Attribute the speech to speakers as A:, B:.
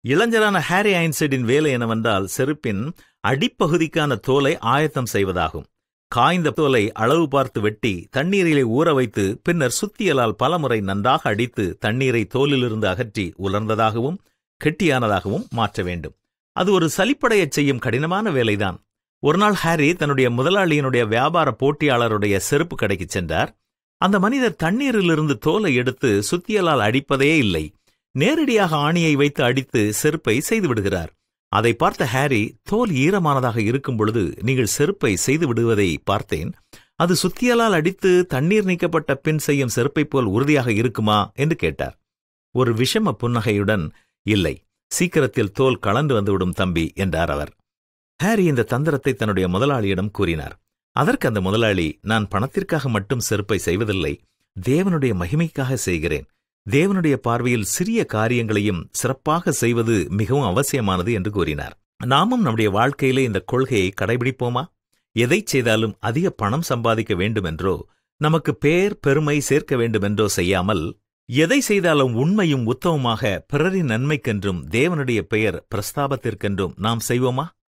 A: இளைஞரான Harry ஐன்சைடின் வேலை என்னவென்றால் செருப்பின் அடிப்பகுதிக்கான தோலை ஆயத்தம் செய்வதாகும் காய்ந்த தோலை அளவு பார்த்து வெட்டி தண்ணீரிலே ஊற வைத்து பின்னர் சுத்தியலால் பலமுறை நன்றாக அடித்து தண்ணீரை தோலிலிருந்து அகற்றி உலர்ந்ததாகவும் கெட்டியானதாகவும் மாற்ற வேண்டும் அது ஒரு சலிப்படையச் செய்யும் கடினமான வேலைதான் ஒருநாள் ஹாரி தன்னுடைய முதலாளியினுடைய வியாபார போட்டியாளருடைய செருப்பு கடைக்கு சென்றார் அந்த மனிதர் தண்ணீரிலிருந்து தோலை எடுத்து சுத்தியலால் அடிப்பதே இல்லை நேரடியாக ஆணியை வைத்து அடித்து செருப்பை செய்து விடுகிறார் அதை பார்த்த ஹாரி தோல் ஈரமானதாக இருக்கும் பொழுது நீங்கள் செருப்பை செய்து விடுவதை பார்த்தேன் அது சுத்தியலால் அடித்து தண்ணீர் நீக்கப்பட்ட பின் செய்யும் செருப்பைப் போல் உறுதியாக இருக்குமா என்று கேட்டார் ஒரு விஷம புன்னகையுடன் இல்லை சீக்கிரத்தில் தோல் கலந்து வந்துவிடும் தம்பி என்றார் அவர் ஹாரி இந்த தந்திரத்தை தன்னுடைய முதலாளியிடம் கூறினார் அதற்கு அந்த முதலாளி நான் பணத்திற்காக மட்டும் செருப்பை செய்வதில்லை தேவனுடைய மகிமைக்காக செய்கிறேன் தேவனுடைய பார்வையில் சிறிய காரியங்களையும் சிறப்பாக செய்வது மிகவும் அவசியமானது என்று கூறினார் நாமும் நம்முடைய வாழ்க்கையிலே இந்த கொள்கையை கடைபிடிப்போமா எதை செய்தாலும் அதிக பணம் சம்பாதிக்க வேண்டுமென்றோ நமக்கு பேர் பெருமை சேர்க்க வேண்டுமென்றோ செய்யாமல் எதை செய்தாலும் உண்மையும் உத்தமமாக பிறரின் நன்மைக்கென்றும் தேவனுடைய பெயர் பிரஸ்தாபத்திற்கென்றும் நாம் செய்வோமா